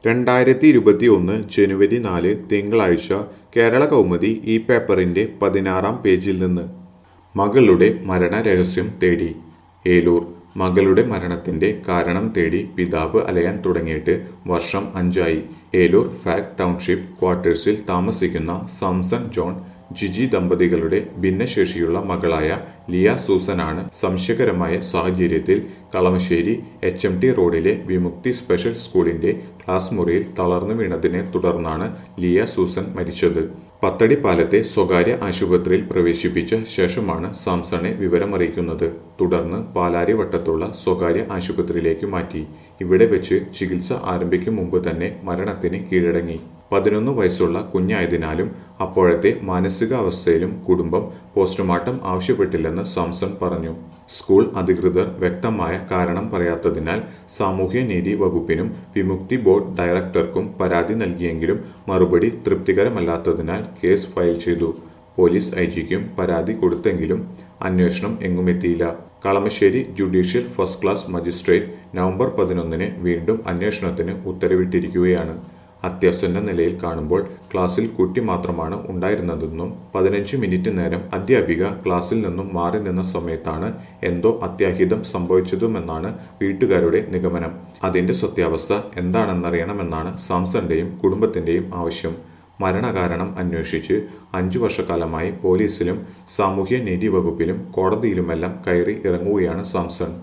രണ്ടായിരത്തി ഇരുപത്തി ഒന്ന് ജനുവരി നാല് തിങ്കളാഴ്ച കേരള കൗമുദി ഈ പേപ്പറിന്റെ പതിനാറാം പേജിൽ നിന്ന് മകളുടെ മരണരഹസ്യം തേടി ഏലൂർ മകളുടെ മരണത്തിന്റെ കാരണം തേടി പിതാവ് അലയാൻ തുടങ്ങിയിട്ട് വർഷം അഞ്ചായി ഏലൂർ ഫാക്ട് ടൗൺഷിപ്പ് ക്വാർട്ടേഴ്സിൽ താമസിക്കുന്ന സാംസൺ ജോൺ ജിജി ദമ്പതികളുടെ ഭിന്നശേഷിയുള്ള മകളായ ലിയ സൂസനാണ് സംശയകരമായ സാഹചര്യത്തിൽ കളമശ്ശേരി എച്ച് എം ടി റോഡിലെ വിമുക്തി സ്പെഷ്യൽ സ്കൂളിന്റെ ക്ലാസ് മുറിയിൽ തളർന്നു വീണതിനെ തുടർന്നാണ് ലിയ സൂസൻ മരിച്ചത് പത്തടിപ്പാലത്തെ സ്വകാര്യ ആശുപത്രിയിൽ പ്രവേശിപ്പിച്ച ശേഷമാണ് സാംസണെ വിവരമറിയിക്കുന്നത് തുടർന്ന് പാലാരിവട്ടത്തുള്ള സ്വകാര്യ ആശുപത്രിയിലേക്ക് മാറ്റി ഇവിടെ വെച്ച് ചികിത്സ ആരംഭിക്കും മുമ്പ് തന്നെ മരണത്തിന് കീഴടങ്ങി പതിനൊന്ന് വയസ്സുള്ള കുഞ്ഞായതിനാലും അപ്പോഴത്തെ മാനസികാവസ്ഥയിലും കുടുംബം പോസ്റ്റ്മോർട്ടം ആവശ്യപ്പെട്ടില്ലെന്ന് സാംസൺ പറഞ്ഞു സ്കൂൾ അധികൃതർ വ്യക്തമായ കാരണം പറയാത്തതിനാൽ സാമൂഹ്യനീതി വകുപ്പിനും വിമുക്തി ബോർഡ് ഡയറക്ടർക്കും പരാതി നൽകിയെങ്കിലും മറുപടി തൃപ്തികരമല്ലാത്തതിനാൽ കേസ് ഫയൽ ചെയ്തു പോലീസ് ഐ ജിക്കും പരാതി കൊടുത്തെങ്കിലും അന്വേഷണം എങ്ങുമെത്തിയില്ല Kalamassery judicial first class magistrate November പതിനൊന്നിന് വീണ്ടും അന്വേഷണത്തിന് ഉത്തരവിട്ടിരിക്കുകയാണ് അത്യാസന്ന നിലയിൽ കാണുമ്പോൾ ക്ലാസ്സിൽ കുട്ടി മാത്രമാണ് ഉണ്ടായിരുന്നതെന്നും പതിനഞ്ച് മിനിറ്റ് നേരം അധ്യാപിക ക്ലാസ്സിൽ നിന്നും മാറി നിന്ന സമയത്താണ് എന്തോ അത്യാഹിതം സംഭവിച്ചതുമെന്നാണ് വീട്ടുകാരുടെ നിഗമനം അതിന്റെ സത്യാവസ്ഥ എന്താണെന്നറിയണമെന്നാണ് സാംസന്റെയും കുടുംബത്തിന്റെയും ആവശ്യം മരണകാരണം അന്വേഷിച്ച് അഞ്ചു വർഷക്കാലമായി പോലീസിലും സാമൂഹ്യ നീതി വകുപ്പിലും കോടതിയിലുമെല്ലാം കയറി ഇറങ്ങുകയാണ് സാംസൺ